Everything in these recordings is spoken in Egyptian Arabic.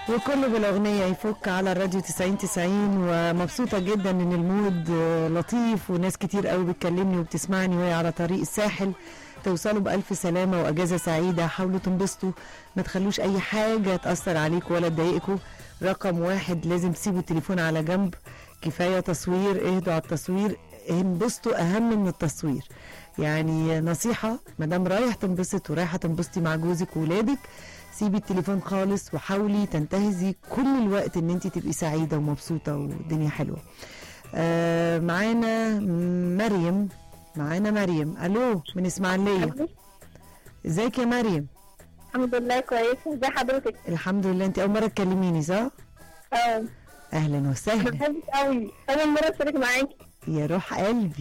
وكله بالاغنيه يفك على الراديو 90 90 ومبسوطه جدا ان المود آه، لطيف وناس كتير قوي بتكلمني وبتسمعني وهي على طريق الساحل توصلوا بألف سلامة وأجازة سعيدة حاولوا تنبسطوا ما تخلوش أي حاجة تأثر عليكم ولا تضايقكم رقم واحد لازم تسيبوا التليفون على جنب كفاية تصوير اهدوا على التصوير انبسطوا أهم من التصوير يعني نصيحة مدام رايح تنبسط ورايحة تنبسطي مع جوزك وولادك سيبي التليفون خالص وحاولي تنتهزي كل الوقت ان انت تبقي سعيدة ومبسوطة والدنيا حلوة آه معانا مريم معانا مريم الو من اسماعيليه ازيك يا مريم الحمد لله كويسة ازي حضرتك؟ الحمد لله انت اول مره تكلميني صح اه اهلا وسهلا بحبك قوي أول مرة أشترك معاكي يا روح قلبي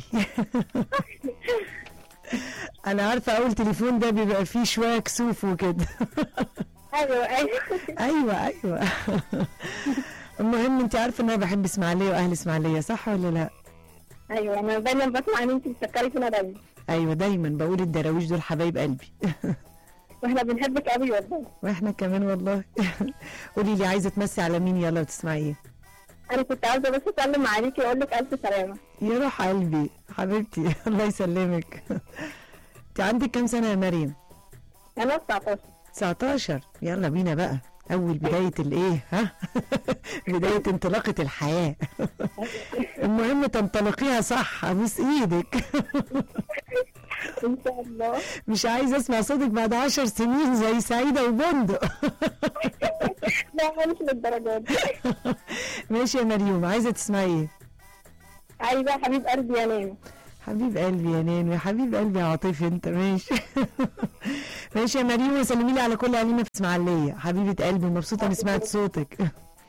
انا عارفه اول تليفون ده بيبقى فيه شويه كسوف وكده أيوه أيوه ايوه ايوه المهم انت عارفه ان انا بحب اسماعيليه واهل اسماعيليه صح ولا لا أيوه أنا دايما بسمع إن أنت بتفكري فينا دايما ايوه دايما بقول الدراويش دول حبايب قلبي وإحنا بنحبك قوي والله واحنا كمان والله قولي لي عايزه تمسي على مين يلا وتسمعيه أنا كنت عاوزة بس أسلم عليكي وأقول لك ألف سلامة يا روح قلبي حبيبتي الله يسلمك انت عندك كام سنه يا مريم أنا 19 19 يلا بينا بقى اول بدايه الايه ها بدايه انطلاقه الحياه المهم تنطلقيها صح ابوس ايدك إن شاء الله مش عايزه اسمع صوتك بعد عشر سنين زي سعيده وبندق لا مش للدرجة دي ماشي يا مريم عايزه تسمعي ايه عايزة يا حبيب قلبي يا نانا حبيب قلبي يا نانو يا حبيب قلبي يا عاطفي انت ماشي ماشي يا مريم وسلمي لي على كل اهالينا في اسماعيليه حبيبه قلبي مبسوطه اني سمعت صوتك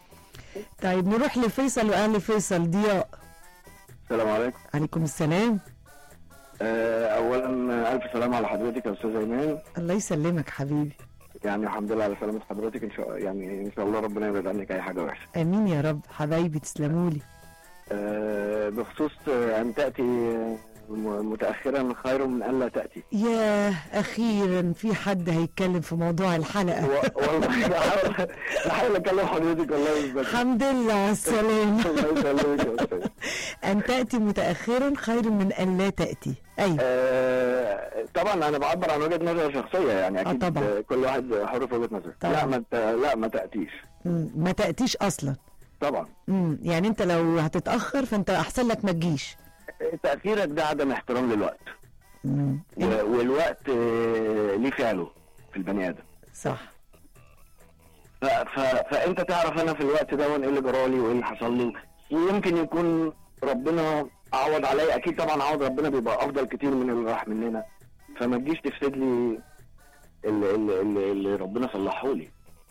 طيب نروح لفيصل واهل فيصل ضياء السلام عليكم عليكم السلام آه، اولا الف سلامه على حضرتك يا استاذ ايمان الله يسلمك حبيبي يعني الحمد لله على سلامه حضرتك ان شاء يعني ان شاء الله ربنا يبعد عنك اي حاجه وحشه امين يا رب حبايبي تسلموا لي آه، بخصوص آه، ان تاتي آه، م- متاخرا خير من الا تاتي ياه اخيرا في حد هيتكلم في موضوع الحلقه و- والله بحاول بحاول اكلم حضرتك والله بس الحمد لله على السلامه الله يسلمك يا أستاذ. ان تاتي متاخرا خير من ان لا تاتي ايوه آه، طبعا انا بعبر عن وجهه نظر شخصيه يعني اكيد طبعا. آه، كل واحد حر في وجهه نظره طبعا. لا ما ت- لا ما تاتيش مم، ما تاتيش اصلا طبعا امم يعني انت لو هتتاخر فانت احسن لك ما تجيش تاخيرك ده عدم احترام للوقت مم. و- والوقت آه، ليه فعله في البني ادم صح ف... ف... فانت تعرف انا في الوقت ده ايه اللي جرالي وايه اللي حصل لي ويمكن يكون ربنا عوض عليا اكيد طبعا عوض ربنا بيبقى افضل كتير من اللي راح مننا فما تجيش تفسد لي اللي, اللي, اللي, اللي ربنا صلحه لي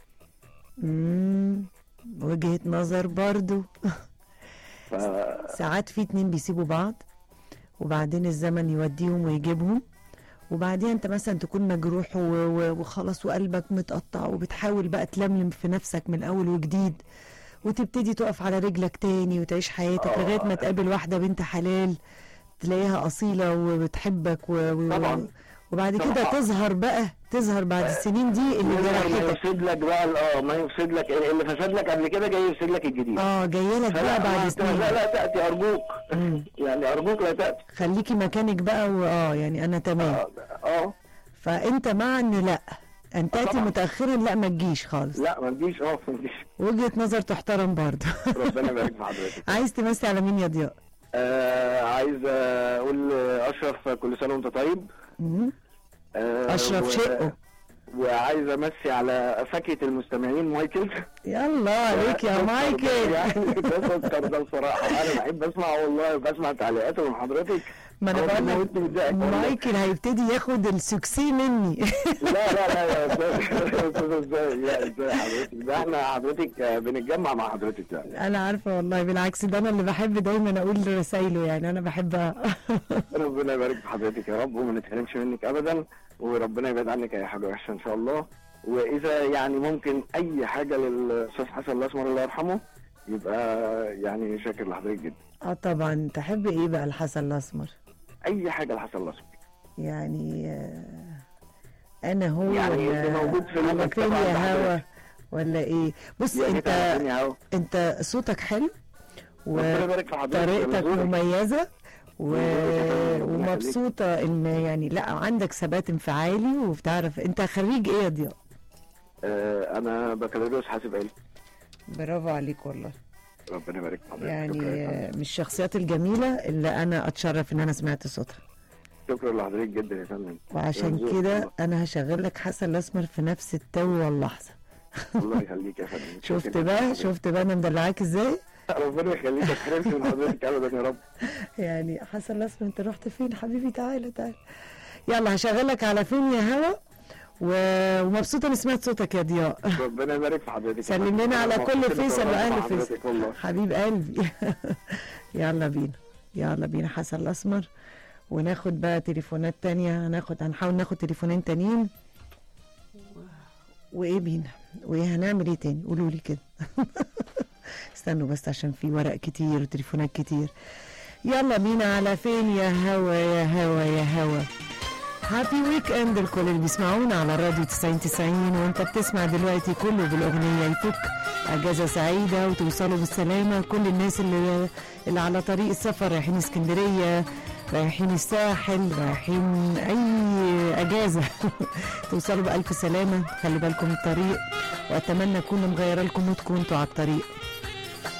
امم وجهه نظر برضو ف... ساعات في اتنين بيسيبوا بعض وبعدين الزمن يوديهم ويجيبهم وبعدين انت مثلا تكون مجروح و- و- وخلاص وقلبك متقطع وبتحاول بقى تلملم في نفسك من اول وجديد وتبتدي تقف على رجلك تاني وتعيش حياتك لغايه ما تقابل واحده بنت حلال تلاقيها اصيله وبتحبك و... و... طبعا. وبعد كده طبعا. تظهر بقى تظهر بعد السنين دي اللي ما جرحتك يفسد لك بقى ال- اه ما يفسد لك اللي فسد لك قبل كده جاي يفسد لك الجديد اه جايه لك بقى فلا بعد ما- سنين لا لا تاتي ارجوك مم. يعني ارجوك لا تاتي خليكي مكانك بقى واه يعني انا تمام اه آه. فانت مع ان لا ان تاتي طبعا. متاخرا لا ما تجيش خالص لا ما تجيش اه ما تجيش وجهه نظر تحترم برضه ربنا يبارك في حضرتك عايز تمسي على مين يا ضياء آه عايز آه، اقول اشرف كل سنه وانت طيب مم. آه اشرف و- شقه وعايز امسي على فاكهه المستمعين مايكل يلا عليك يا ده مايكل يعني ده سكر ده بصراحه انا بحب اسمع والله بسمع تعليقاته من حضرتك ما انا هو بقول بيموتني لك بالضحك والله. مايكل هيبتدي ياخد السكسي مني لا لا لا يا استاذ يا أستاذ ازاي لا ازاي حضرتك ده احنا حضرتك آه، بنتجمع مع حضرتك يعني انا عارفه والله بالعكس ده انا اللي بحب دايما اقول رسايله يعني انا بحبها ربنا يبارك في حضرتك يا رب وما نتحرمش منك ابدا وربنا يبعد عنك اي حاجه وحشه ان شاء الله واذا يعني ممكن اي حاجه للاستاذ حسن الاسمر الله يرحمه يبقى يعني شاكر لحضرتك جدا اه طبعا تحب ايه بقى الحسن الاسمر اي حاجه لحسن الاسمر يعني آه، انا هو يعني ولا اللي موجود في على المكتبة فين عند يا هوا حضرتك. ولا ايه بص يا ريت انت عرفتني اهو انت صوتك حلو ربنا يبارك في حضرتك وطريقتك ونزورك. مميزه و... ربنا يخليك. ومبسوطه ان يعني لا عندك ثبات انفعالي وبتعرف انت خريج ايه يا ضياء آه انا بكالوريوس حاسب علمي برافو عليك والله ربنا يبارك في حضرتك يعني شكرا يا فندم. آه، من الشخصيات الجميله اللي انا اتشرف ان انا سمعت صوتها شكرا لحضرتك جدا يا فندم وعشان يرزقك كده والله. انا هشغل لك حسن الاسمر في نفس التو واللحظه الله يخليك يا فندم شفت شكراً بقى لحضرتك. شفت بقى انا مدلعاك ازاي ربنا يخليك ما تحرمش من حضرتك ابدا يا رب يعني حسن الاسمر انت رحت فين حبيبي تعالى تعالى يلا هشغلك على فين يا هوا و- ومبسوطه اني سمعت صوتك يا ضياء ربنا يبارك في حضرتك سلم لنا على كل مبسوط إني فيصل اتواصلت مع واهل فيصل حضرتك والله حبيب قلبي يلا بينا يلا بينا حسن الاسمر وناخد بقى تليفونات تانية هناخد هنحاول ناخد تليفونين تانيين وايه بينا وايه هنعمل ايه تاني قولوا لي كده استنوا بس عشان في ورق كتير وتليفونات كتير يلا بينا على فين يا هوا يا هوا يا هوا هابي ويك اند الكل اللي بيسمعونا على الراديو 90 90 وانت بتسمع دلوقتي كله بالاغنيه يفك اجازه سعيده وتوصلوا بالسلامه كل الناس اللي اللي على طريق السفر رايحين اسكندريه رايحين الساحل رايحين اي اجازه توصلوا بالف سلامه خلي بالكم من الطريق واتمنى اكون مغيره لكم مودكم وانتوا على الطريق